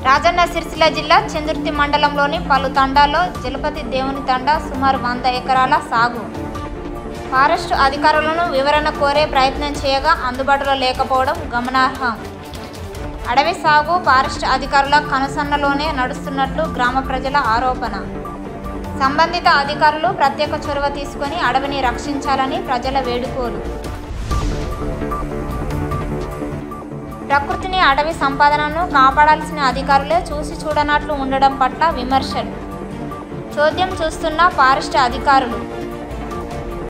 రాజన్న సిరిసిల్ల జిల్లా చందుర్తి మండలంలోని పలు తండాల్లో జలపతి దేవుని తండా సుమారు వంద ఎకరాల సాగు ఫారెస్ట్ అధికారులను వివరణ కోరే ప్రయత్నం చేయగా అందుబాటులో లేకపోవడం గమనార్హం అడవి సాగు ఫారెస్ట్ అధికారుల కనుసన్నలోనే నడుస్తున్నట్లు గ్రామ ప్రజల ఆరోపణ సంబంధిత అధికారులు ప్రత్యేక చొరవ తీసుకొని అడవిని రక్షించాలని ప్రజల వేడుకోలు ప్రకృతిని అడవి సంపాదనను కాపాడాల్సిన అధికారులే చూసి చూడనట్లు ఉండడం పట్ల విమర్శలు చోద్యం చూస్తున్న ఫారెస్ట్ అధికారులు